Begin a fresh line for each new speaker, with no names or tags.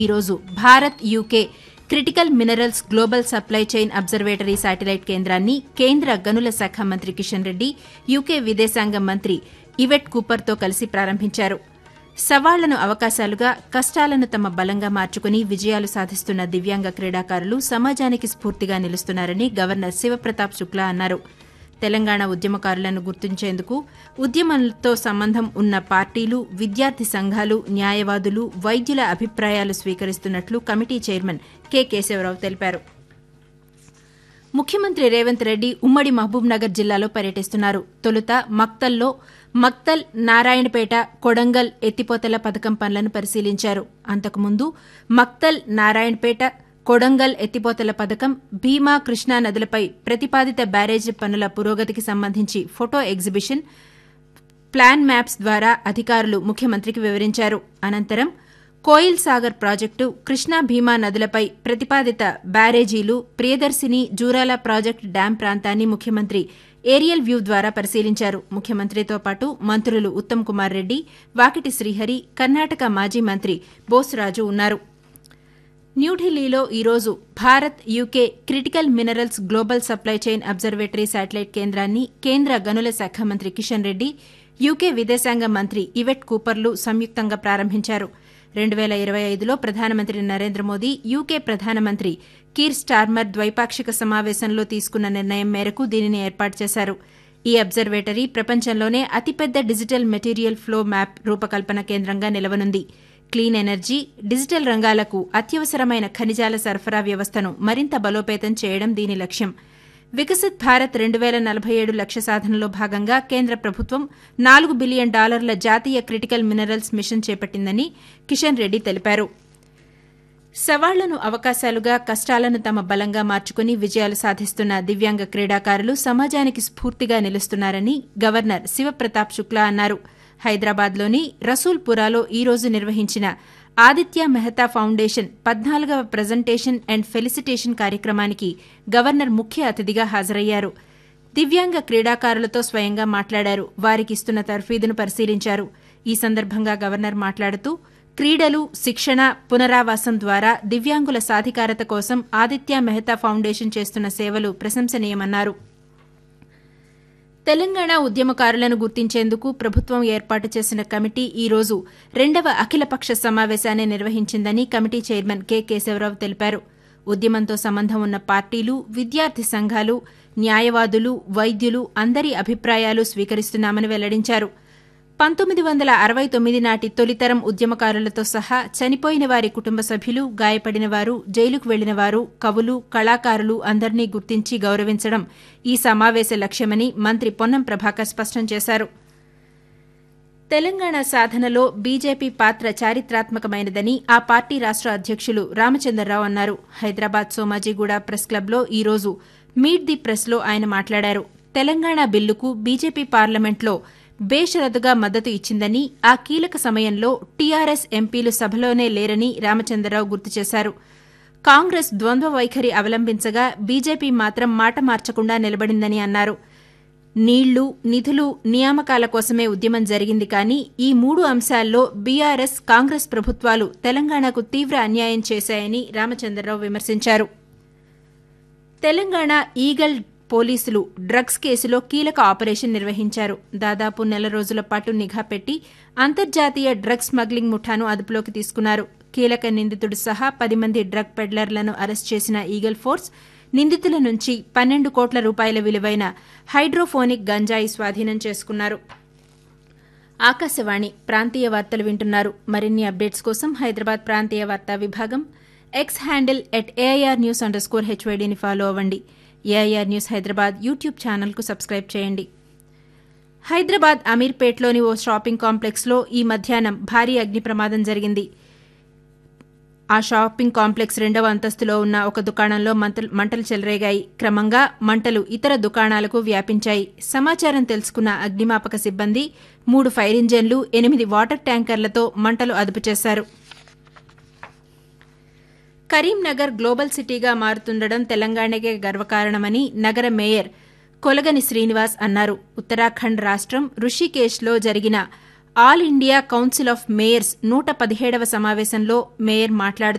ఈరోజు Bharat UK critical minerals global supply chain observatory satellite కేంద్రాన్ని కేంద్ర గనుల శాఖ మంత్రి కిషన్ రెడ్డి యూకే విదేశాంగ మంత్రి ఇవెట్ కూపర్తో కలిసి ప్రారంభించారు సవాళ్లను అవకాశాలుగా కష్టాలను తమ బలంగా మార్చుకుని విజయాలు సాధిస్తున్న దివ్యాంగ క్రీడాకారులు సమాజానికి స్ఫూర్తిగా నిలుస్తున్నారని గవర్నర్ శివప్రతాప్ శుక్లా అన్నారు తెలంగాణ ఉద్యమకారులను గుర్తించేందుకు ఉద్యమంతో సంబంధం ఉన్న పార్టీలు విద్యార్థి సంఘాలు న్యాయవాదులు వైద్యుల అభిప్రాయాలు స్వీకరిస్తున్నట్లు కమిటీ చైర్మన్ కె కేశవరావు తెలిపారు ముఖ్యమంత్రి రేవంత్ రెడ్డి ఉమ్మడి మహబూబ్నగర్ జిల్లాలో పర్యటిస్తున్నారు తొలుత మక్తల్లో మక్తల్ నారాయణపేట కొడంగల్ ఎత్తిపోతల పథకం పనులను పరిశీలించారు అంతకుముందు మక్తల్ నారాయణపేట కొడంగల్ ఎత్తిపోతల పథకం భీమా కృష్ణా నదులపై ప్రతిపాదిత బ్యారేజీ పనుల పురోగతికి సంబంధించి ఫోటో ఎగ్జిబిషన్ ప్లాన్ మ్యాప్స్ ద్వారా అధికారులు ముఖ్యమంత్రికి వివరించారు అనంతరం కోయిల్ సాగర్ ప్రాజెక్టు కృష్ణా భీమా నదులపై ప్రతిపాదిత బ్యారేజీలు ప్రియదర్శిని జూరాల ప్రాజెక్టు డ్యాం ప్రాంతాన్ని ముఖ్యమంత్రి ఏరియల్ వ్యూ ద్వారా పరిశీలించారు ముఖ్యమంత్రితో పాటు మంత్రులు ఉత్తమ్ కుమార్ రెడ్డి వాకిటి శ్రీహరి కర్ణాటక మాజీ మంత్రి బోస్రాజు ఉన్నారు న్యూఢిల్లీలో ఈరోజు Bharat UK critical minerals global supply chain observatory satellite కేంద్రాన్ని కేంద్ర గనుల శాఖ మంత్రి కిషన్ రెడ్డి యూకే విదేశాంగ మంత్రి ఇవెట్ కూపర్లు సంయుక్తంగా ప్రారంభించారు రెండు వేల ఇరవై ఐదులో ప్రధానమంత్రి నరేంద్ర మోదీ యూకే ప్రధానమంత్రి కీర్ స్టార్మర్ ద్వైపాక్షిక సమావేశంలో తీసుకున్న నిర్ణయం మేరకు దీనిని ఏర్పాటు చేశారు ఈ అబ్జర్వేటరీ ప్రపంచంలోనే అతిపెద్ద డిజిటల్ మెటీరియల్ ఫ్లో మ్యాప్ రూపకల్పన కేంద్రంగా నిలవనుంది క్లీన్ ఎనర్జీ డిజిటల్ రంగాలకు అత్యవసరమైన ఖనిజాల సరఫరా వ్యవస్థను మరింత బలోపేతం చేయడం దీని లక్ష్యం వికసిత్ భారత్ రెండు వేల నలభై ఏడు లక్ష్య సాధనలో భాగంగా కేంద్ర ప్రభుత్వం నాలుగు బిలియన్ డాలర్ల జాతీయ క్రిటికల్ మినరల్స్ మిషన్ చేపట్టిందని కిషన్ రెడ్డి తెలిపారు సవాళ్లను అవకాశాలుగా కష్టాలను తమ బలంగా మార్చుకుని విజయాలు సాధిస్తున్న దివ్యాంగ క్రీడాకారులు సమాజానికి స్ఫూర్తిగా నిలుస్తున్నారని గవర్నర్ శివప్రతాప్ శుక్లా అన్నారు హైదరాబాద్లోని రసూల్పురాలో ఈ రోజు నిర్వహించిన ఆదిత్య మెహతా ఫౌండేషన్ పద్నాలుగవ ప్రజెంటేషన్ అండ్ ఫెలిసిటేషన్ కార్యక్రమానికి గవర్నర్ ముఖ్య అతిథిగా హాజరయ్యారు దివ్యాంగ క్రీడాకారులతో స్వయంగా మాట్లాడారు వారికిస్తున్న తర్ఫీదును పరిశీలించారు ఈ సందర్భంగా గవర్నర్ మాట్లాడుతూ క్రీడలు శిక్షణ పునరావాసం ద్వారా దివ్యాంగుల సాధికారత కోసం ఆదిత్య మెహతా ఫౌండేషన్ చేస్తున్న సేవలు ప్రశంసనీయమన్నారు తెలంగాణ ఉద్యమకారులను గుర్తించేందుకు ప్రభుత్వం ఏర్పాటు చేసిన కమిటీ ఈ రోజు రెండవ అఖిలపక్ష సమావేశాన్ని నిర్వహించిందని కమిటీ చైర్మన్ కె కేశవరావు తెలిపారు ఉద్యమంతో సంబంధం ఉన్న పార్టీలు విద్యార్థి సంఘాలు న్యాయవాదులు వైద్యులు అందరి అభిప్రాయాలు స్వీకరిస్తున్నామని వెల్లడించారు పంతొమ్మిది వందల అరవై తొమ్మిది నాటి తొలితరం ఉద్యమకారులతో సహా చనిపోయిన వారి కుటుంబ సభ్యులు గాయపడిన వారు జైలుకు వెళ్లిన వారు కవులు కళాకారులు అందరినీ గుర్తించి గౌరవించడం ఈ సమావేశ లక్ష్యమని మంత్రి పొన్నం ప్రభాకర్ స్పష్టం చేశారు తెలంగాణ సాధనలో బీజేపీ పాత్ర చారిత్రాత్మకమైనదని ఆ పార్టీ రాష్ట అధ్యక్షులు రామచంద్రరావు అన్నారు హైదరాబాద్ సోమాజిగూడ ప్రెస్ క్లబ్లో ఈ రోజు మీట్ ది ప్రెస్లో ఆయన మాట్లాడారు తెలంగాణ బిల్లుకు బీజేపీ పార్లమెంట్లో బేషరతుగా మద్దతు ఇచ్చిందని ఆ కీలక సమయంలో టీఆర్ఎస్ ఎంపీలు సభలోనే లేరని రామచంద్రరావు గుర్తు చేశారు కాంగ్రెస్ ద్వంద్వ వైఖరి అవలంబించగా బీజేపీ మాత్రం మాట మార్చకుండా నిలబడిందని అన్నారు నీళ్లు నిధులు నియామకాల కోసమే ఉద్యమం జరిగింది కానీ ఈ మూడు అంశాల్లో బీఆర్ఎస్ కాంగ్రెస్ ప్రభుత్వాలు తెలంగాణకు తీవ్ర అన్యాయం చేశాయని రామచంద్రరావు విమర్శించారు తెలంగాణ ఈగల్ పోలీసులు డ్రగ్స్ కేసులో కీలక ఆపరేషన్ నిర్వహించారు దాదాపు నెల రోజుల పాటు నిఘా పెట్టి అంతర్జాతీయ డ్రగ్స్ స్మగ్లింగ్ ముఠాను అదుపులోకి తీసుకున్నారు కీలక నిందితుడు సహా పది మంది డ్రగ్ పెడ్లర్లను అరెస్ట్ చేసిన ఈగల్ ఫోర్స్ నిందితుల నుంచి పన్నెండు కోట్ల రూపాయల విలువైన హైడ్రోఫోనిక్ గంజాయి స్వాధీనం చేసుకున్నారు ఆకాశవాణి ప్రాంతీయ వార్తలు వింటున్నారు మరిన్ని అప్డేట్స్ కోసం హైదరాబాద్ ప్రాంతీయ వార్తా విభాగం X handle at AIR news underscore హెచ్వైడీని ఫాలో అవ్వండి ఏఐఆర్ న్యూస్ హైదరాబాద్ యూట్యూబ్ ఛానల్కు సబ్స్క్రైబ్ చేయండి హైదరాబాద్ అమీర్పేట్లోని ఓ షాపింగ్ కాంప్లెక్స్లో ఈ మధ్యాహ్నం భారీ అగ్ని ప్రమాదం జరిగింది ఆ షాపింగ్ కాంప్లెక్స్ రెండవ అంతస్తులో ఉన్న ఒక దుకాణంలో మంటలు చెలరేగాయి క్రమంగా మంటలు ఇతర దుకాణాలకు వ్యాపించాయి సమాచారం తెలుసుకున్న అగ్నిమాపక సిబ్బంది మూడు ఫైర్ ఇంజన్లు ఎనిమిది వాటర్ ట్యాంకర్లతో మంటలు అదుపు చేశారు కరీంనగర్ గ్లోబల్ సిటీగా మారుతుండడం తెలంగాణకే గర్వకారణమని నగర మేయర్ కొలగని శ్రీనివాస్ అన్నారు ఉత్తరాఖండ్ రాష్టం రుషికేశ్లో జరిగిన all India council of mayors నూట పదిహేడవ సమావేశంలో మేయర్ మాట్లాడుతూ